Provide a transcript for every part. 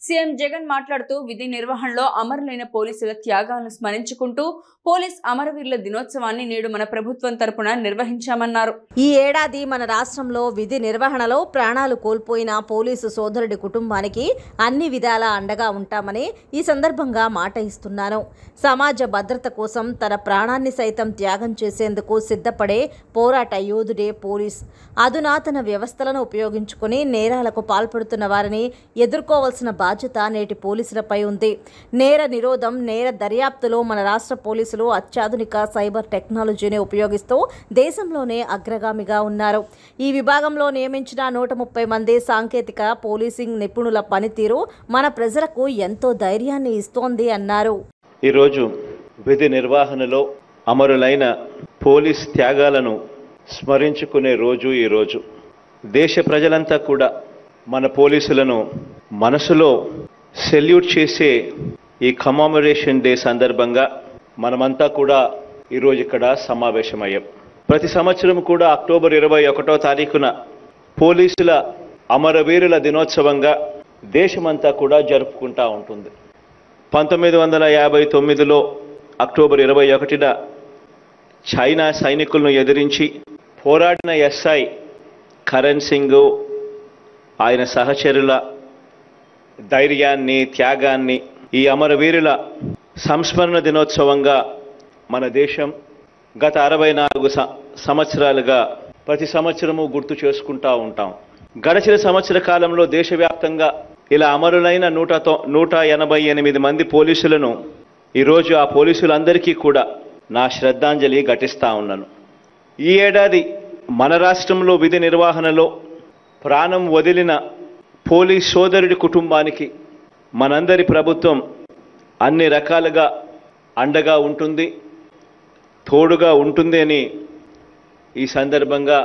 CM Jagan మాట్లాడుతూ విధి నిర్వహణలో అమరులైన పోలీసుల త్యాగాలను స్మరించుకుంటూ పోలీస్ అమరవీరుల దినోత్సవాన్ని నేడు మన ప్రభుత్వం తరపున నిర్వహించామన్నారు ఈ ఏడాది మన రాష్ట్రంలో విధి నిర్వహణలో ప్రాణాలు కోల్పోయిన పోలీసు సోదరుడి కుటుంబానికి అన్ని విధాలా అండగా ఉంటామని ఈ సందర్భంగా మాట ఇస్తున్నాను సమాజ భద్రత కోసం తన ప్రాణాన్ని సైతం త్యాగం చేసేందుకు సిద్ధపడే పోరాట యోధుడే పోలీస్ అధునాతన వ్యవస్థలను ఉపయోగించుకుని నేరాలకు పాల్పడుతున్న వారిని ఎదుర్కోవాల్సిన బాధ్యత నేటి పోలీసులపై ఉంది నేర నిరోధం నేర దర్యాప్తులో మన రాష్ట్ర పోలీసులు అత్యాధునిక సైబర్ టెక్నాలజీని ఉపయోగిస్తూ దేశంలోనే అగ్రగామిగా ఉన్నారు ఈ విభాగంలో నియమించిన నూట ముప్పై మంది సాంకేతిక పోలీసింగ్ నిపుణుల పనితీరు మన ప్రజలకు ఎంతో ధైర్యాన్ని ఇస్తోంది అన్నారు ఈరోజు విధి నిర్వహణలో అమరులైన పోలీస్ త్యాగాలను స్మరించుకునే రోజు ఈరోజు దేశ ప్రజలంతా కూడా మన పోలీసులను మనసులో సెల్యూట్ చేసే ఈ కమామరేషన్ డే సందర్భంగా మనమంతా కూడా ఈరోజు ఇక్కడ సమావేశమయ్యాం ప్రతి సంవత్సరం కూడా అక్టోబర్ ఇరవై ఒకటో తారీఖున పోలీసుల అమరవీరుల దినోత్సవంగా దేశమంతా కూడా జరుపుకుంటా ఉంటుంది పంతొమ్మిది వందల యాభై తొమ్మిదిలో అక్టోబర్ ఇరవై ఒకటిన చైనా సైనికులను ఎదిరించి పోరాడిన ఎస్ఐ కరణ్ సింగ్ ఆయన సహచరుల ధైర్యాన్ని త్యాగాన్ని ఈ అమరవీరుల సంస్మరణ దినోత్సవంగా మన దేశం గత అరవై నాలుగు స- సంవత్సరాలుగా ప్రతి సంవత్సరము గుర్తు చేసుకుంటా ఉంటాం గడిచిన సంవత్సర కాలంలో దేశవ్యాప్తంగా ఇలా అమరులైన నూట తొ- నూట ఎనభై ఎనిమిది మంది పోలీసులను ఈరోజు ఆ పోలీసులందరికీ కూడా నా శ్రద్ధాంజలి ఘటిస్తా ఉన్నాను ఈ ఏడాది మన రాష్ట్రంలో విధి నిర్వహణలో ప్రాణం వదిలిన పోలీస్ సోదరుడి కుటుంబానికి మనందరి ప్రభుత్వం అన్ని రకాలుగా అండగా ఉంటుంది తోడుగా ఉంటుంది అని ఈ సందర్భంగా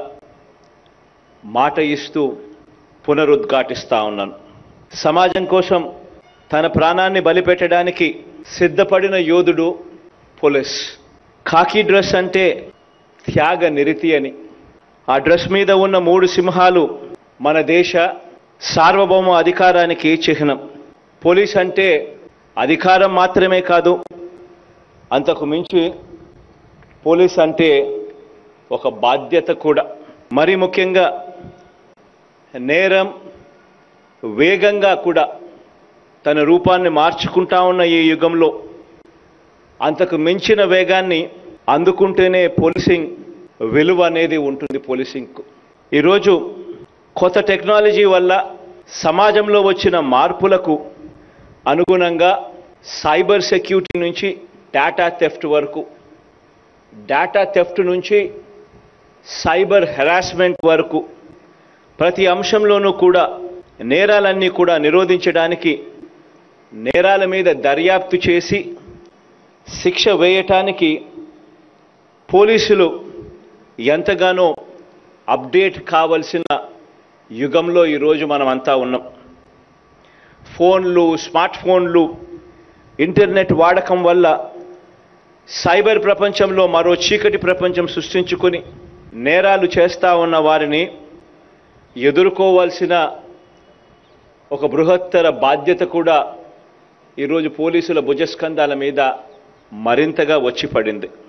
మాట ఇస్తూ పునరుద్ఘాటిస్తా ఉన్నాను సమాజం కోసం తన ప్రాణాన్ని బలిపెట్టడానికి సిద్ధపడిన యోధుడు పోలీస్ ఖాకీ డ్రెస్ అంటే త్యాగ నిరితి అని ఆ డ్రెస్ మీద ఉన్న మూడు సింహాలు మన దేశ సార్వభౌమ అధికారానికి చిహ్నం పోలీస్ అంటే అధికారం మాత్రమే కాదు అంతకు మించి పోలీస్ అంటే ఒక బాధ్యత కూడా మరి ముఖ్యంగా నేరం వేగంగా కూడా తన రూపాన్ని మార్చుకుంటా ఉన్న ఈ యుగంలో అంతకు మించిన వేగాన్ని అందుకుంటేనే పోలీసింగ్ విలువ అనేది ఉంటుంది పోలీసింగ్కు ఈరోజు కొత్త టెక్నాలజీ వల్ల సమాజంలో వచ్చిన మార్పులకు అనుగుణంగా సైబర్ సెక్యూరిటీ నుంచి డేటా థెఫ్ట్ వరకు డేటా థెఫ్ట్ నుంచి సైబర్ హెరాస్మెంట్ వరకు ప్రతి అంశంలోనూ కూడా నేరాలన్నీ కూడా నిరోధించడానికి నేరాల మీద దర్యాప్తు చేసి శిక్ష వేయటానికి పోలీసులు ఎంతగానో అప్డేట్ కావలసిన యుగంలో ఈరోజు మనం అంతా ఉన్నాం ఫోన్లు స్మార్ట్ ఫోన్లు ఇంటర్నెట్ వాడకం వల్ల సైబర్ ప్రపంచంలో మరో చీకటి ప్రపంచం సృష్టించుకొని నేరాలు చేస్తా ఉన్న వారిని ఎదుర్కోవాల్సిన ఒక బృహత్తర బాధ్యత కూడా ఈరోజు పోలీసుల భుజస్కంధాల మీద మరింతగా వచ్చి పడింది